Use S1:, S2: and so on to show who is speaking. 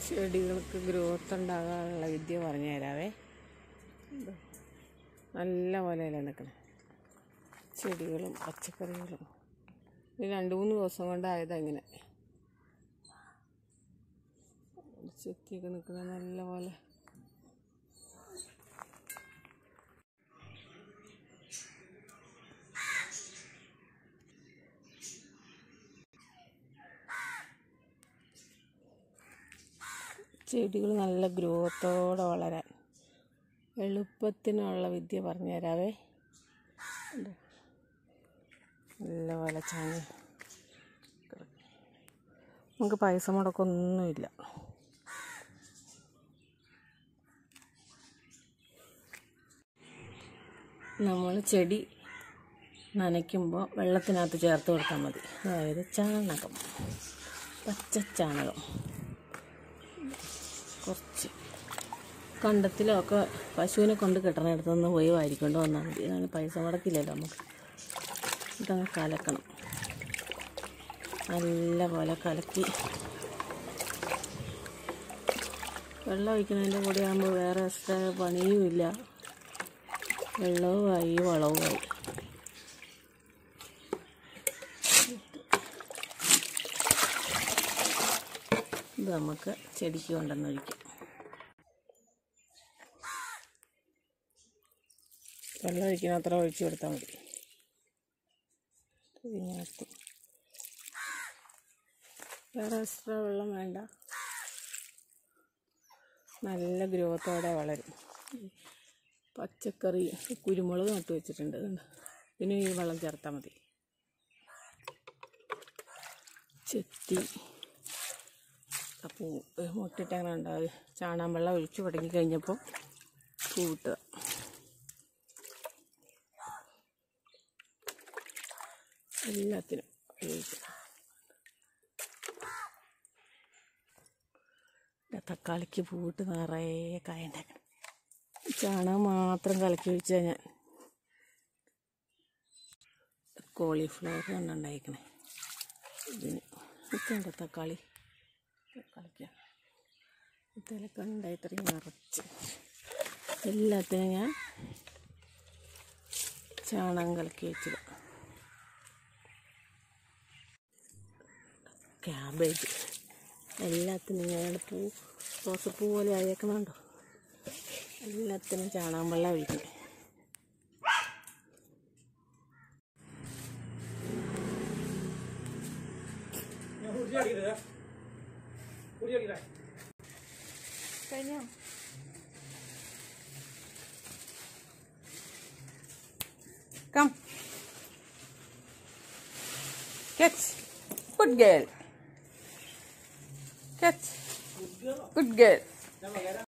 S1: ചെടികൾക്ക് ഗ്രോത്ത് ഉണ്ടാകാനുള്ള വിദ്യ പറഞ്ഞു തരാവേ ഇത് നല്ല പോലെയല്ല നിൽക്കണേ ചെടികളും പച്ചക്കറികളും ഇത് രണ്ട് മൂന്ന് ദിവസം കൊണ്ടായതാ ഇങ്ങനെ ചെത്തിയൊക്കെ നിൽക്കുന്നത് നല്ല പോലെ ചെടികൾ നല്ല ഗ്രോത്തോടെ വളരാൻ എളുപ്പത്തിനുള്ള വിദ്യ പറഞ്ഞു തരാവേ ഉണ്ട്. നല്ല പോലെ ചാഞ്ഞ് നമുക്ക് പൈസ മുടക്കൊന്നുമില്ല നമ്മൾ ചെടി നനയ്ക്കുമ്പോൾ വെള്ളത്തിനകത്ത് ചേർത്ത് കൊടുത്താൽ മതി അതായത് ചാണകം പച്ച ചാണകം കുറച്ച് കണ്ടത്തിലോ ഒക്കെ പശുവിനെ കൊണ്ട് കെട്ടണയിടത്തുനിന്ന് പോയി വാരിക്കൊണ്ട് വന്നാൽ മതി അതാണ് പൈസ മുടക്കില്ലല്ലോ നമുക്ക് ഇതങ്ങ് കലക്കണം നല്ല പോലെ കലക്കി വെള്ളം ഒഴിക്കുന്നതിൻ്റെ കൂടെ ആകുമ്പോൾ വേറെ എക്സ്ട്രാ പണിയുമില്ല വെള്ളവുമായി വളവുമായി ഇത് നമുക്ക് ചെടിക്ക് കൊണ്ടുവന്നൊഴിക്കും വെള്ളം ഒഴിക്കുന്ന അത്ര ഒഴിച്ചു കൊടുത്താൽ മതി ഇതിനകത്ത് വേറെ എക്സ്ട്രാ വെള്ളം വേണ്ട നല്ല ഗ്രോത്തോടെ വളരും പച്ചക്കറി കുരുമുളക് നട്ടു വെച്ചിട്ടുണ്ട് കണ്ടോ പിന്നെ ഈ വെള്ളം ചേർത്താൽ മതി ചെത്തി പൂ മുട്ടിട്ട് അങ്ങനെ ഉണ്ടാവുക ചാണകം വെള്ളം ഒഴിച്ചു തുടങ്ങി കഴിഞ്ഞപ്പോൾ പൂട്ടുക എല്ലാത്തിനും ഉപയോഗിക്കുക ദാ തക്കാളിക്ക് പൂട്ട് നിറയെ കായ ഉണ്ടാക്കണം ചാണകം മാത്രം കലക്കി ഒഴിച്ചാൽ ഞാൻ കോളിഫ്ലവർ കണ്ടുണ്ടായിക്കണേ ഇതിന് ഇതുണ്ട് തക്കാളി തക്കാളിക്ക ഇതിലൊക്കെ ഉണ്ടായി ഇത്രയും നിറച്ച് എല്ലാത്തിനും ഞാൻ ചാണകം കലക്കി വെച്ചത് ക്യാബേജ് എല്ലാത്തിനും ഞാൻ പൂ റോസപ്പൂ പോലെ അയക്കണുണ്ടോ എല്ലാത്തിനും ചാണകം വെള്ളം ഒഴിക്കണേ കഴിഞ്ഞോ come Catch. Good girl. Catch. Good girl.